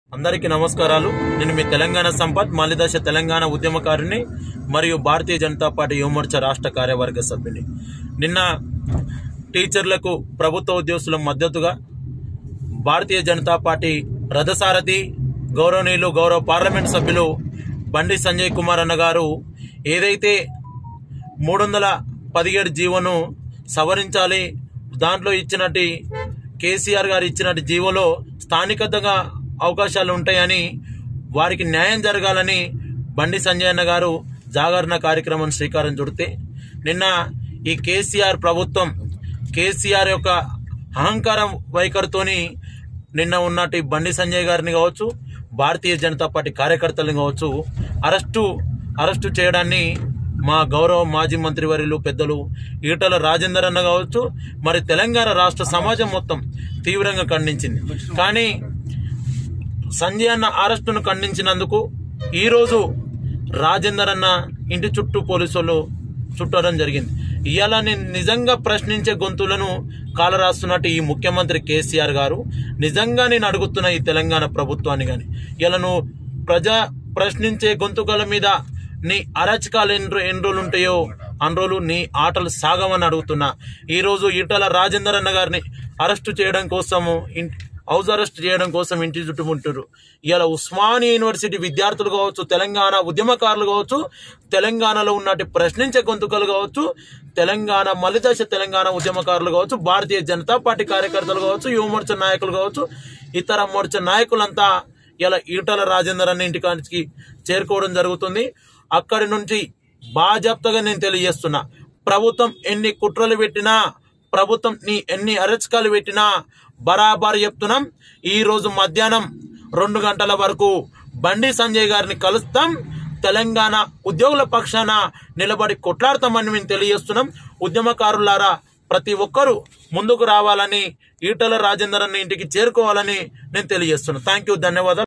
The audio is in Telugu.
అందరికీ నమస్కారాలు నేను మీ తెలంగాణ సంపత్ మాలిదశ తెలంగాణ ఉద్యమకారుని మరియు భారతీయ జనతా పార్టీ యువమోర్చా రాష్ట్ర కార్యవర్గ సభ్యుని నిన్న టీచర్లకు ప్రభుత్వ ఉద్యోగుల మద్దతుగా భారతీయ జనతా పార్టీ రథసారథి గౌరవనీయులు గౌరవ పార్లమెంట్ సభ్యులు బండి సంజయ్ కుమార్ అన్న గారు ఏదైతే మూడు వందల పదిహేడు జీవోను సవరించాలి దాంట్లో ఇచ్చినట్టు కేసీఆర్ గారు ఇచ్చినట్టు జీవోలో స్థానికతగా అవకాశాలు ఉంటాయని వారికి న్యాయం జరగాలని బండి సంజయ్ అన్న గారు జాగరణ కార్యక్రమం శ్రీకారం చుడితే నిన్న ఈ కేసీఆర్ ప్రభుత్వం కేసీఆర్ యొక్క అహంకారం వైఖరితోని నిన్న ఉన్నట్టు బండి సంజయ్ గారిని కావచ్చు భారతీయ జనతా పార్టీ కార్యకర్తలను కావచ్చు అరెస్టు అరెస్టు చేయడాన్ని మా గౌరవ మాజీ మంత్రివర్యులు పెద్దలు ఈటల రాజేందర్ అన్న కావచ్చు మరి తెలంగాణ రాష్ట్ర సమాజం మొత్తం తీవ్రంగా ఖండించింది కానీ సంజయ్ అన్న అరెస్టును ఖండించినందుకు ఈరోజు రాజేందర్ అన్న ఇంటి చుట్టూ పోలీసులు చుట్టడం జరిగింది ఇవాళ నేను నిజంగా ప్రశ్నించే గొంతులను కాలరాస్తున్నట్టు ఈ ముఖ్యమంత్రి కేసీఆర్ గారు నిజంగా నేను అడుగుతున్న ఈ తెలంగాణ ప్రభుత్వాన్ని కానీ ఇలా నువ్వు ప్రజా ప్రశ్నించే గొంతుకల మీద నీ అరచకాలు ఎన్ని రో- ఎన్ని రోజులు ఉంటాయో అన్ని రోజులు నీ ఆటలు సాగమని అడుగుతున్నా ఈ రోజు ఈటల రాజేందర్ అన్న గారిని అరెస్టు చేయడం కోసము ఇన్- హౌస్ అరెస్ట్ చేయడం కోసం ఇంటి చుట్టుముంటారు ఇలా ఉస్మానియా యూనివర్సిటీ విద్యార్థులు కావచ్చు తెలంగాణ ఉద్యమకారులు కావచ్చు తెలంగాణలో ఉన్నట్టు ప్రశ్నించే గొంతుకలు కావచ్చు తెలంగాణ మలిదశ తెలంగాణ ఉద్యమకారులు కావచ్చు భారతీయ జనతా పార్టీ కార్యకర్తలు కావచ్చు యువ మోర్చా నాయకులు కావచ్చు ఇతర మోర్చా నాయకులంతా ఇలా ఈటల రాజేందర్ అన్న ఇంటికానికి చేరుకోవడం జరుగుతుంది అక్కడి నుంచి బాజాప్తగా నేను తెలియజేస్తున్నా ప్రభుత్వం ఎన్ని కుట్రలు పెట్టినా ప్రభుత్వం నీ ఎన్ని అరచకాలు పెట్టినా బరాబర్ చెప్తున్నాం ఈ రోజు మధ్యాహ్నం రెండు గంటల వరకు బండి సంజయ్ గారిని కలుస్తాం తెలంగాణ ఉద్యోగుల పక్షాన నిలబడి కొట్లాడతామని మేము తెలియజేస్తున్నాం ఉద్యమకారులారా ప్రతి ఒక్కరూ ముందుకు రావాలని ఈటల రాజేందర్ అన్న ఇంటికి చేరుకోవాలని నేను తెలియజేస్తున్నాను థ్యాంక్ యూ ధన్యవాదాలు